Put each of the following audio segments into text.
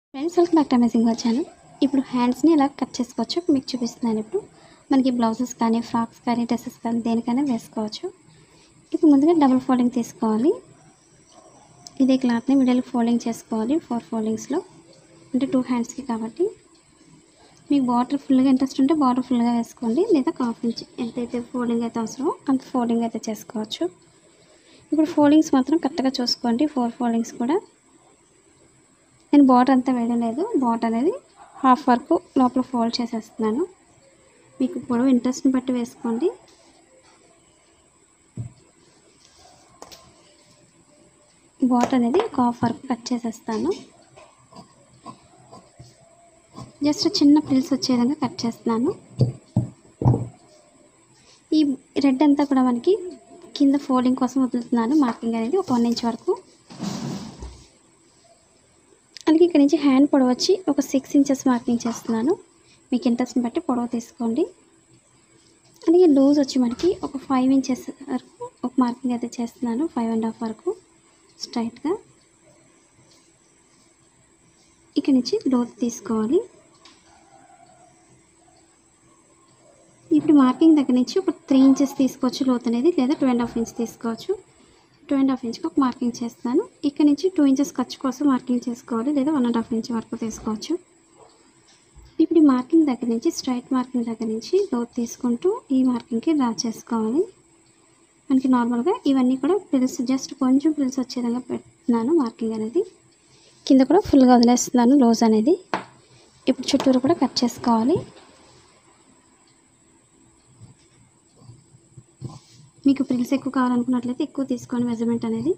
friends welcome back to amazing వచ్చాను ఇప్పుడు హ్యాండ్స్ని ఎలా కట్ చేసుకోవచ్చు మీకు చూపిస్తున్నాను ఇప్పుడు మనకి బ్లౌజెస్ కానీ ఫ్రాక్స్ కానీ డ్రెస్సెస్ కానీ దేనికైనా వేసుకోవచ్చు ఇప్పుడు ముందుగా డబుల్ ఫోల్డింగ్ తీసుకోవాలి ఇదే క్లాత్ని మిడిల్ ఫోల్డింగ్ చేసుకోవాలి ఫోర్ ఫోల్డింగ్స్లో అంటే టూ హ్యాండ్స్కి కాబట్టి మీకు బార్డర్ ఫుల్గా ఇంట్రెస్ట్ ఉంటే బార్డర్ ఫుల్గా వేసుకోండి లేదా హాఫ్ ఇంచ్ ఎంతైతే ఫోల్డింగ్ అయితే అవసరమో అంత ఫోల్డింగ్ అయితే చేసుకోవచ్చు ఇప్పుడు ఫోల్డింగ్స్ మాత్రం కరెక్ట్గా చూసుకోండి ఫోర్ ఫోల్డింగ్స్ కూడా నేను బార్డర్ అంతా వేయలేదు బార్డర్ అనేది హాఫ్ వరకు లోపల ఫోల్డ్ చేసేస్తున్నాను మీకు పొడవు ఇంట్రెస్ట్ని బట్టి వేసుకోండి బార్డర్ అనేది ఒక హాఫ్ వరకు కట్ చేసేస్తాను జస్ట్ చిన్న పిల్స్ వచ్చే విధంగా కట్ చేస్తున్నాను ఈ రెడ్ అంతా కూడా మనకి కింద ఫోల్డింగ్ కోసం వదులుతున్నాను మార్కింగ్ అనేది ఒక వన్ ఇంచ్ వరకు అలాగే ఇక్కడ నుంచి హ్యాండ్ పొడవు వచ్చి ఒక సిక్స్ ఇంచెస్ మార్కింగ్ చేస్తున్నాను మీకు ఇంట్రెస్ట్ని బట్టి పొడవు తీసుకోండి అలాగే లూజ్ వచ్చి మనకి ఒక ఫైవ్ ఇంచెస్ వరకు ఒక మార్కింగ్ అయితే చేస్తున్నాను ఫైవ్ అండ్ హాఫ్ వరకు స్ట్రైట్గా ఇక్కడ నుంచి లోతు తీసుకోవాలి ఇప్పుడు మార్కింగ్ దగ్గర నుంచి ఒక త్రీ ఇంచెస్ తీసుకోవచ్చు లోతు అనేది లేదా టూ అండ్ హాఫ్ ఇంచ్ తీసుకోవచ్చు టూ అండ్ హాఫ్ ఇంచ్కి ఒక మార్కింగ్ చేస్తాను ఇక్కడ నుంచి టూ ఇంచెస్ ఖర్చు కోసం మార్కింగ్ చేసుకోవాలి లేదా వన్ అండ్ హాఫ్ ఇంచ్ వరకు తీసుకోవచ్చు ఇప్పుడు ఈ మార్కింగ్ దగ్గర నుంచి స్ట్రైట్ మార్కింగ్ దగ్గర నుంచి లోతు తీసుకుంటూ ఈ మార్కింగ్కి డ్రా చేసుకోవాలి మనకి నార్మల్గా ఇవన్నీ కూడా పిల్స్ జస్ట్ కొంచెం పిల్స్ వచ్చే విధంగా పెడుతున్నాను మార్కింగ్ అనేది కింద కూడా ఫుల్గా వదిలేస్తున్నాను లోజ్ అనేది ఇప్పుడు చుట్టూరు కూడా కట్ చేసుకోవాలి మీకు ప్రిల్స్ ఎక్కువ కావాలనుకున్నట్లయితే ఎక్కువ తీసుకోండి మెజర్మెంట్ అనేది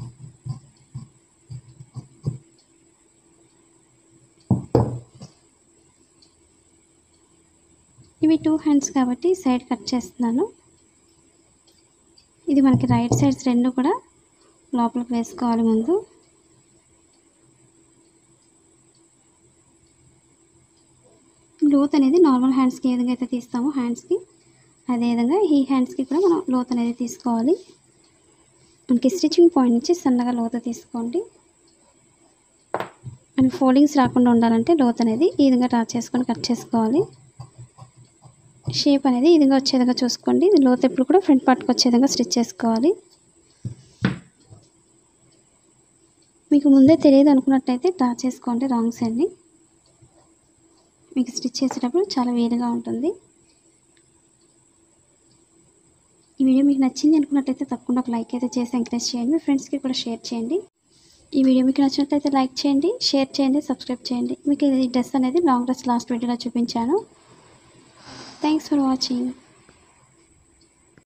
ఇవి టూ హ్యాండ్స్ కాబట్టి సైడ్ కట్ చేస్తున్నాను ఇది మనకి రైట్ సైడ్స్ రెండు కూడా లోపలికి వేసుకోవాలి ముందు లోత్ అనేది నార్మల్ హ్యాండ్స్కి ఏ విధంగా అయితే తీస్తామో హ్యాండ్స్కి అదేవిధంగా ఈ హ్యాండ్స్కి కూడా మనం లోత్ అనేది తీసుకోవాలి మనకి స్టిచ్చింగ్ పాయింట్ నుంచి సన్నగా లోతు తీసుకోండి అండ్ ఫోల్డింగ్స్ రాకుండా ఉండాలంటే లోత్ అనేది ఈ విధంగా డ్రా చేసుకొని కట్ చేసుకోవాలి షేప్ అనేది ఈ విధంగా వచ్చే విధంగా చూసుకోండి లోతు ఎప్పుడు కూడా ఫ్రంట్ పార్ట్కి వచ్చే విధంగా స్టిచ్ చేసుకోవాలి మీకు ముందే తెలియదు అనుకున్నట్టయితే డ్రా చేసుకోండి రాంగ్ సైడ్ని మీకు స్టిచ్ చేసేటప్పుడు చాలా వీలుగా ఉంటుంది ఈ వీడియో మీకు నచ్చింది అనుకున్నట్లయితే తప్పకుండా ఒక లైక్ అయితే చేసి ఎంకరేజ్ చేయండి మీ ఫ్రెండ్స్కి కూడా షేర్ చేయండి ఈ వీడియో మీకు నచ్చినట్లయితే లైక్ చేయండి షేర్ చేయండి సబ్స్క్రైబ్ చేయండి మీకు ఈ డ్రెస్ అనేది లాంగ్ డ్రెస్ లాస్ట్ వీడియోలో చూపించాను థ్యాంక్స్ ఫర్ వాచింగ్